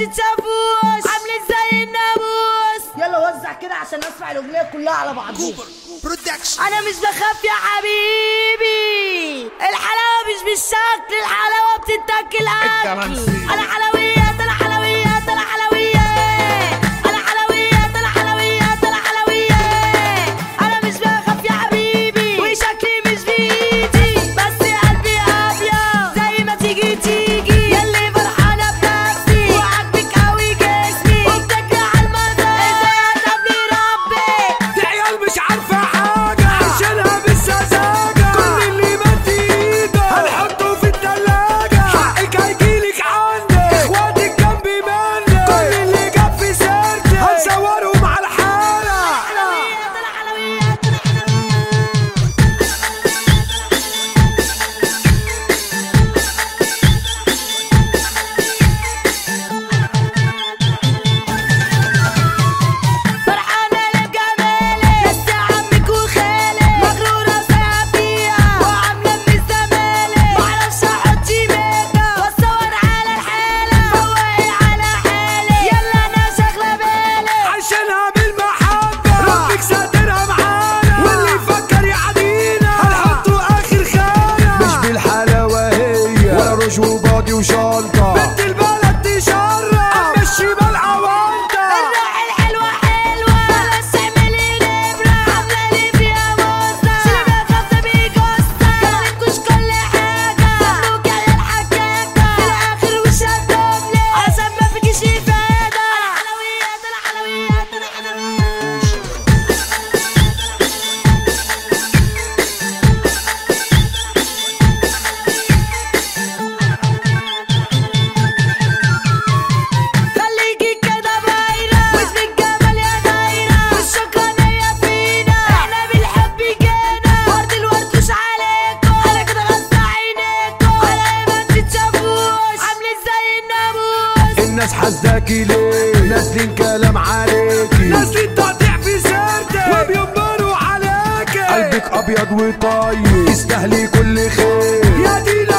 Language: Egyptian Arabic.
تتشافوش عاملين زي الناموس يلا وزع كده عشان اسمع الاغنيه كلها على بعضها برودكشن انا مش بخاف يا حبيبي الحلاوه مش بالشكل الحلاوه بتتاكل اكل انا حلويات انا حلويات انا حلويات انا حلويات انا حلويات انا حلويات انا مش بخاف يا حبيبي وشكلي مش بايدي بس قلبي ابيض زي ما تيجي تيجي ياللي فرحانه بنفسي وعاجبك قوي جسمي وبتجري على المدار ازاي هتقابلي ربي دي عيال مش عارفة حاجة عايشينها بالسذاجة كل اللي مد ايده هنحطه في التلاجة حقك هيجيلك عندك اخواتك جنبي منك كل اللي جاب في سيرتي هنصورهم على الحالة حلويات انا حلويات انا حلويات فرحانة لجمالي بس عمك وخالي مغرورة وسايعة فيها وعاملة من الزمالة معرفش احط ميك اب واتصور على الحالة فوقي على حالي يلا انا شاغلة بالي عايشينها بالمحبة ربك ساترها معانا واللي يفكر يعدينا هنحطه اخر خانة مش بالحلاوة هي ولا روج وباضي وشنطة بنت البلد تشرف اما الشمال عوانطة الروح الحلوة حلوة بلاش تعملي نبرة عاملة لي فيها موزة شيلة خمسة بيجوزة كلمتكوش كل حاجة مبروك يا عيال حكاكة في الآخر وش هتدوبلي عشان ما فيكيش إفادة أنا حلويات أنا حلويات أنا حلويات خليكي كده باينة واسمك جمال يا دايرة والشكرانية فينا احنا بالحب جينا ورد الورد مش عليكم انا كده غصب عينيكم على ايه ما تتشافوش عاملين زي الناموس الناس حزاكي ليه نازلين كلام عليكي نازلين تقطيع في سيرتك وبينبروا عليكي قلبك ابيض وطيب تستاهلي كل خير يا دي